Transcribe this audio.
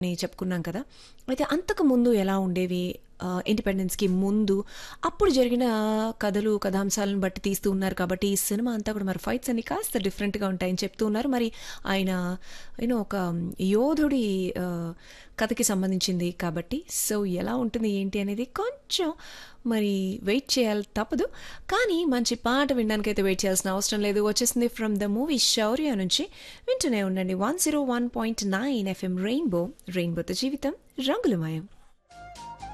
అని చెప్పుకున్నాం కదా అయితే అంతకు ముందు ఎలా ఉండేవి ఇండిపెండెన్స్కి ముందు అప్పుడు జరిగిన కథలు కథాంశాలను బట్టి తీస్తూ ఉన్నారు కాబట్టి ఈ సినిమా అంతా కూడా మరి ఫైట్స్ అన్ని కాస్త డిఫరెంట్గా ఉంటాయని చెప్తూ ఉన్నారు మరి ఆయన యూనో ఒక యోధుడి ఆ, కథకి సంబంధించింది కాబట్టి సో ఎలా ఉంటుంది ఏంటి అనేది కొంచెం మరి వెయిట్ చేయాలి తప్పదు కానీ మంచి పాట వినడానికైతే వెయిట్ చేయాల్సిన అవసరం లేదు వచ్చేసింది ఫ్రమ్ ద మూవీ శౌర్య నుంచి వింటూనే ఉండండి one zero one point nine FM rainbow రెయిన్బోతో జీవితం రంగులమయం